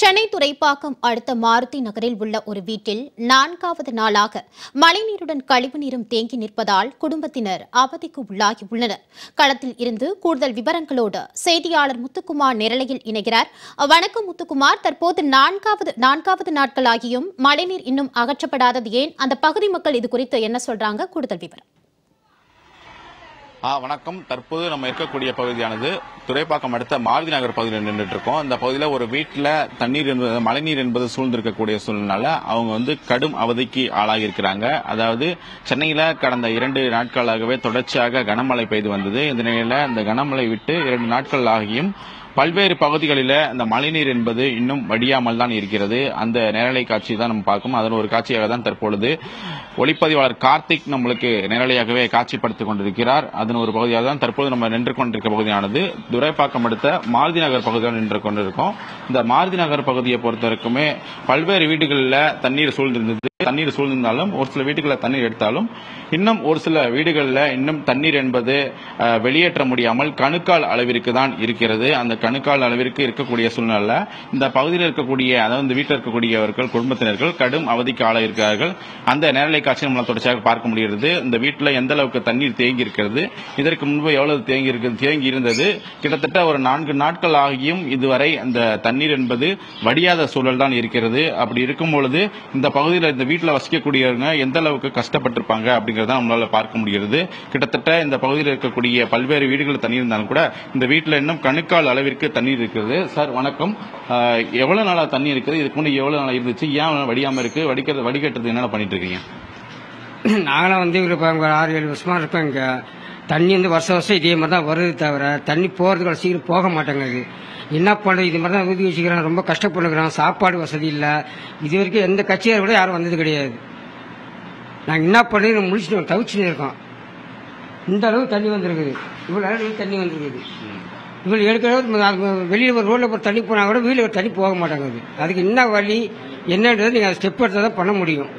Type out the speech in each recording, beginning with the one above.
சென்னை துறைப்பாக்கம் அடுத்த மாருதி நகரில் உள்ள ஒரு வீட்டில் நான்காவது நாளாக மழைநீருடன் கழிவுநீரும் தேங்கி நிற்பதால் குடும்பத்தினர் அவதிக்கு உள்ளாகியுள்ளனர் களத்தில் இருந்து கூடுதல் விவரங்களோடு செய்தியாளர் முத்துக்குமார் நேரலையில் இணைகிறார் வணக்கம் முத்துக்குமார் தற்போது நான்காவது நான்காவது நாட்களாகியும் மழைநீர் இன்னும் அகற்றப்படாதது ஏன் அந்த பகுதி மக்கள் இது குறித்து என்ன சொல்றாங்க கூடுதல் விவரம் ஆ வணக்கம் தற்போது நம்ம இருக்கக்கூடிய பகுதியானது துறைப்பாக்கம் அடுத்த மாருதி நகர் பகுதியில் நின்றுட்டு இருக்கோம் இந்த பகுதியில் ஒரு வீட்டில் தண்ணீர் என்பது மழைநீர் என்பது சூழ்ந்திருக்கக்கூடிய சூழ்நிலை அவங்க வந்து கடும் அவதிக்கு ஆளாகி இருக்கிறாங்க அதாவது சென்னையில் கடந்த இரண்டு நாட்களாகவே தொடர்ச்சியாக கனமழை பெய்து வந்தது இந்த நிலையில இந்த கனமழை விட்டு இரண்டு நாட்கள் ஆகியும் பல்வேறு பகுதிகளில் இந்த மழைநீர் என்பது இன்னும் வடியாமல் தான் இருக்கிறது அந்த நேரலை காட்சி தான் நம்ம பார்க்கும் அதன் ஒரு காட்சியாக தான் தற்பொழுது ஒளிப்பதிவாளர் கார்த்திக் நம்மளுக்கு நேரலையாகவே காட்சிப்படுத்திக் கொண்டிருக்கிறார் அதன் ஒரு பகுதியாக தான் தற்போது நம்ம நின்று கொண்டிருக்க பகுதியானது துரைப்பாக்கம் அடுத்த மாருதி நகர் பகுதியில் நின்று கொண்டிருக்கோம் இந்த மாருதி நகர் பகுதியை பொறுத்த வரைக்குமே பல்வேறு வீடுகளில் தண்ணீர் சூழ்ந்திருந்தது தண்ணீர் சூழ்ந்திருந்தாலும் ஒரு சில வீடுகளில் தண்ணீர் எடுத்தாலும் இன்னும் ஒரு சில வீடுகளில் இன்னும் தண்ணீர் என்பது அஹ், வெளியேற்ற முடியாமல் கணுக்கால் அளவிற்கு தான் இருக்கிறது அந்த கணுக்கால் அளவிற்கு இருக்கக்கூடிய சூழ்நிலை இந்த பகுதியில் இருக்கக்கூடிய அதாவது இந்த வீட்டில் இருக்கக்கூடியவர்கள் குடும்பத்தினர்கள் கடும் அவதிக்கு ஆளாயிருக்கிறார்கள் அந்த நேரலை காட்சி நம்மளால் தொடர்ச்சியாக பார்க்க முடிகிறது இந்த வீட்டில் எந்த அளவுக்கு தண்ணீர் தேங்கி இருக்கிறது இதற்கு முன்பு எவ்வளவு தேங்கி இருக்கு தேங்கி இருந்தது கிட்டத்தட்ட ஒரு நான்கு நாட்கள் ஆகியும் இதுவரை அந்த தண்ணீர் என்பது வடியாத சூழல் தான் இருக்கிறது அப்படி இருக்கும் பொழுது இந்த பகுதியில் இந்த வீட்டில் வசிக்கக்கூடியவங்க எந்த அளவுக்கு கஷ்டப்பட்டிருப்பாங்க அப்படிங்கறத நம்மளால பார்க்க முடிகிறது கிட்டத்தட்ட இந்த பகுதியில் இருக்கக்கூடிய பல்வேறு வீடுகளில் தண்ணீர் இருந்தாலும் கூட இந்த வீட்டில் இன்னும் கணுக்கால் அளவிற்கு தண்ணீர் இருக்கிறது சார் வணக்கம் ஆஹ், எவ்வளவு நாளா தண்ணி இருக்குது இதுக்கு முன்னாடி எவ்வளவு நாளா இருந்துச்சு ஏன் வடியாம இருக்கு வடிக்கிறது வடிகட்டுறது என்னென்ன பண்ணிட்டு இருக்கீங்க நாங்களாம் வந்து இங்கே இப்போ ஒரு ஆறு ஏழு வருஷமா இருக்கோம் இங்கே தண்ணி வந்து வருஷம் வருஷம் இதே மாதிரி தான் வருது தவிர தண்ணி போகிறதுக்கு சீக்கிரம் போக மாட்டேங்குது என்ன பண்ணுறது இது மாதிரி தான் ஊதி வச்சுக்கிறோம் ரொம்ப கஷ்டப்படுகிறோம் சாப்பாடு வசதி இல்லை இது வரைக்கும் எந்த கட்சியார் கூட யாரும் வந்தது கிடையாது நாங்கள் என்ன பண்ணி முடிச்சுட்டு தவிச்சுட்டு இருக்கோம் இந்த அளவு தண்ணி வந்திருக்குது இவ்வளோ அளவு தண்ணி வந்திருக்குது இவ்வளோ எடுக்கிற வெளியில் ஒரு ரோட்டில் ஒரு தண்ணி போனால் கூட வீட்டில் ஒரு தண்ணி போக மாட்டேங்குது அதுக்கு என்ன வழி என்னன்றது நீங்கள் ஸ்டெப் எடுத்தால் தான் பண்ண முடியும்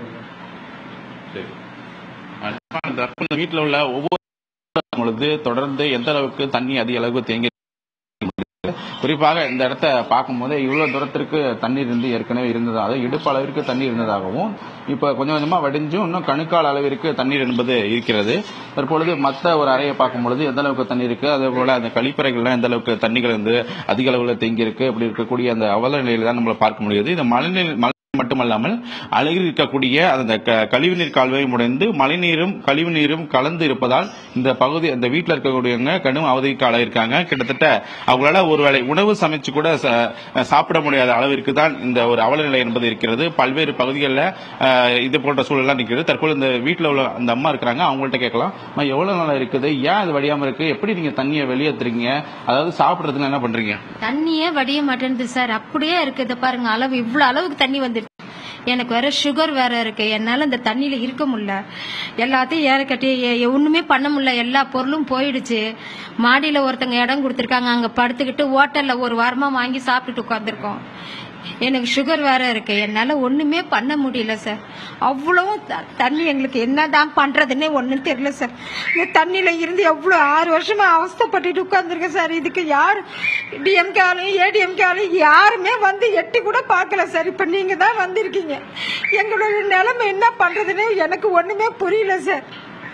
தற்போது வீட்டில் உள்ள ஒவ்வொரு பொழுது தொடர்ந்து எந்த அளவுக்கு தண்ணி அதிக அளவுக்கு தேங்கி இருக்கு. குறிப்பாக இந்த இடத்த பார்க்கும்போது இவ்வளவு தூரத்திற்கு தண்ணீர் இருந்து ஏற்கனவே இருந்ததாக இடுப்பு அளவிற்கு தண்ணீர் இருந்ததாகவும் இப்ப கொஞ்சம் கொஞ்சமா வடிஞ்சும் இன்னும் கணுக்கால் அளவிற்கு தண்ணீர் என்பது இருக்கிறது தற்பொழுது மற்ற ஒரு அறையை பார்க்கும் பொழுது எந்த அளவுக்கு தண்ணீர் இருக்கு அதே போல அந்த கழிப்பறைகள்லாம் எந்த அளவுக்கு தண்ணிகள் வந்து அதிக அளவுல தேங்கி இருக்கு அப்படி இருக்கக்கூடிய அந்த அவல நிலையில தான் நம்மள பார்க்க முடியுது இந்த மழைநீர் மழை மட்டுமல்லாமல் அழகில் இருக்கக்கூடிய அந்த க- கழிவுநீர் கால்வாய் முடைந்து மழைநீரும் கழிவுநீரும் கலந்து இருப்பதால் இந்த பகுதி அந்த வீட்டில் இருக்கக்கூடியவங்க கடும் அவதிக்கு ஆளாயிருக்காங்க கிட்டத்தட்ட அவங்களால ஒருவேளை உணவு சமைச்சு கூட ச- சாப்பிட முடியாத அளவிற்கு தான் இந்த ஒரு அவல நிலை என்பது இருக்கிறது பல்வேறு பகுதிகளில் இது போன்ற சூழலாம் இருக்கிறது தற்போது இந்த வீட்டில் உள்ள அந்த அம்மா இருக்கிறாங்க அவங்கள்ட்ட கேட்கலாம் அம்மா, எவ்வளவு நாளா இருக்குது ஏன் இது வடியாம இருக்கு எப்படி நீங்க தண்ணியை வெளியேற்றுறீங்க அதாவது சாப்பிடுறதுக்கு என்ன பண்றீங்க தண்ணியே வடிய மாட்டேங்குது சார் அப்படியே இருக்குது பாருங்க அளவு இவ்வளவு அளவுக்கு தண்ணி வந்துருச்சு எனக்கு வேற சுகர் வேற இருக்கு என்னால இந்த தண்ணியில இருக்க முடியல எல்லாத்தையும் ஏற கட்டி எ- எ- ஒண்ணுமே பண்ண முடியல எல்லா பொருளும் போயிடுச்சு மாடியில ஒருத்தங்க இடம் கொடுத்துருக்காங்க அங்க படுத்துக்கிட்டு ஹோட்டல்ல ஒரு வாரமா வாங்கி சாப்பிட்டுட்டு உட்காந்துருக்கோம் எனக்கு சுகர் வேற இருக்கு என்னால ஒண்ணுமே பண்ண முடியல சார் அவ்வளவும் த- தண்ணி எங்களுக்கு என்னதான் பண்றதுன்னே ஒண்ணும் தெரியல சார் இந்த தண்ணியில இருந்து எவ்வளவு ஆறு வருஷமா அவஸ்தைப்பட்டுட்டு உட்கார்ந்துருக்கேன் சார் இதுக்கு யார் டிஎம்கேலையும் ஏடிஎம்கேலையும் யாருமே வந்து எட்டி கூட பார்க்கல சார் இப்ப நீங்க தான் வந்திருக்கீங்க எங்களுடைய நிலைமை என்ன பண்றதுன்னே எனக்கு ஒண்ணுமே புரியல சார்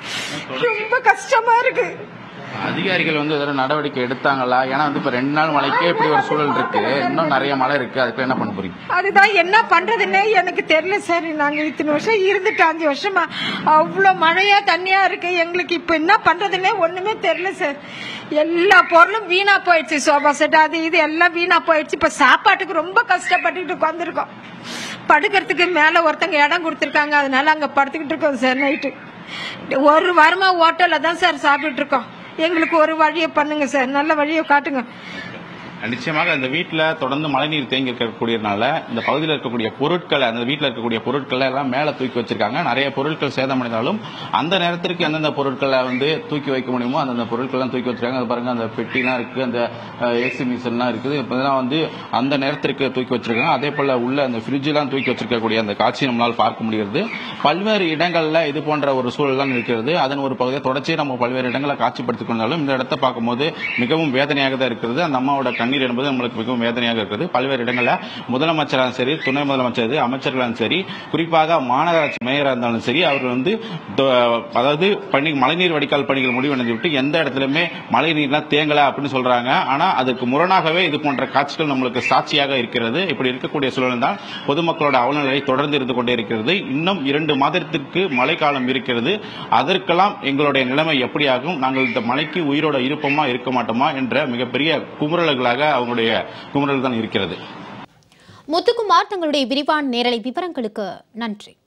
ரொம்ப கஷ்டமா இருக்கு அதிகாரிகள் வந்து எதாவது நடவடிக்கை எடுத்தாங்களா ஏன்னா வந்து இப்ப ரெண்டு நாள் மழைக்கே இப்படி ஒரு சூழல் இருக்கு இன்னும் நிறைய மழை இருக்கு அதுக்கு என்ன பண்ண போறீங்க அதுதான் என்ன பண்றதுன்னே எனக்கு தெரியல சார் நாங்க இத்தனை வருஷம் இருந்துட்டு அஞ்சு வருஷமா அவ்வளவு மழையா தண்ணியா இருக்கு எங்களுக்கு இப்ப என்ன பண்றதுன்னே ஒண்ணுமே தெரியல சார் எல்லா பொருளும் வீணா போயிடுச்சு சோபா செட் அது இது எல்லாம் வீணா போயிடுச்சு இப்ப சாப்பாட்டுக்கு ரொம்ப கஷ்டப்பட்டுட்டு உட்காந்துருக்கோம் படுக்கிறதுக்கு மேல ஒருத்தங்க இடம் கொடுத்துருக்காங்க அதனால அங்க படுத்துக்கிட்டு இருக்கோம் சார் நைட்டு ஒரு வாரமா ஹோட்டல்ல தான் சார் சாப்பிட்டுட்டு இருக்கோம் எங்களுக்கு ஒரு வழியை பண்ணுங்க சார் நல்ல வழியை காட்டுங்க நிச்சயமாக அந்த வீட்டுல தொடர்ந்து மழைநீர் தேங்கி இருக்கக்கூடியதுனால இந்த பகுதியில் இருக்கக்கூடிய பொருட்களை அந்த வீட்டில் இருக்கக்கூடிய பொருட்களை எல்லாம் மேல தூக்கி வச்சிருக்காங்க நிறைய பொருட்கள் சேதமடைந்தாலும் அந்த நேரத்திற்கு எந்தெந்த பொருட்களை வந்து தூக்கி வைக்க முடியுமோ அந்தந்த பொருட்கள் எல்லாம் தூக்கி வச்சிருக்காங்க அது பாருங்க அந்த பெட்டிலாம் இருக்கு அந்த ஏசி மிஷின்லாம் இருக்குது இப்பதான் வந்து அந்த நேரத்திற்கு தூக்கி வச்சிருக்காங்க அதே போல உள்ள அந்த ஃப்ரிட்ஜ் எல்லாம் தூக்கி வச்சிருக்கக்கூடிய அந்த காட்சி நம்மளால் பார்க்க முடிகிறது பல்வேறு இடங்கள்ல இது போன்ற ஒரு சூழல் தான் இருக்கிறது அதன் ஒரு பகுதியை தொடர்ச்சி நம்ம பல்வேறு இடங்களை காட்சிப்படுத்திக் கொண்டாலும் இந்த இடத்தை பார்க்கும்போது மிகவும் வேதனையாக தான் இருக்கிறது அந்த அம்மாவோட கண் தண்ணீர் என்பது நம்மளுக்கு மிகவும் வேதனையாக இருக்கிறது பல்வேறு இடங்களில் முதலமைச்சராக சரி துணை முதலமைச்சர் அமைச்சர்களும் சரி குறிப்பாக மாநகராட்சி மேயராக இருந்தாலும் சரி அவர் வந்து த- அதாவது பணி மழைநீர் வடிகால் பணிகள் முடிவடைந்து விட்டு எந்த இடத்துலயுமே மழை நீர்லாம் தேங்கல அப்படின்னு சொல்றாங்க ஆனா அதுக்கு முரணாகவே இது போன்ற காட்சிகள் நம்மளுக்கு சாட்சியாக இருக்கிறது இப்படி இருக்கக்கூடிய சூழல் தான் பொதுமக்களோட அவலநிலை தொடர்ந்து இருந்து கொண்டே இருக்கிறது இன்னும் இரண்டு மாதத்திற்கு மழைக்காலம் இருக்கிறது அதற்கெல்லாம் எங்களுடைய நிலைமை எப்படியாகும் நாங்கள் இந்த மழைக்கு உயிரோட இருப்போமா இருக்க மாட்டோமா என்ற மிகப்பெரிய குமுறல்களாக அவங்களுடைய குமுறல் தான் இருக்கிறது முத்துக்குமார் தங்களுடைய விரிவான நேரலை விவரங்களுக்கு நன்றி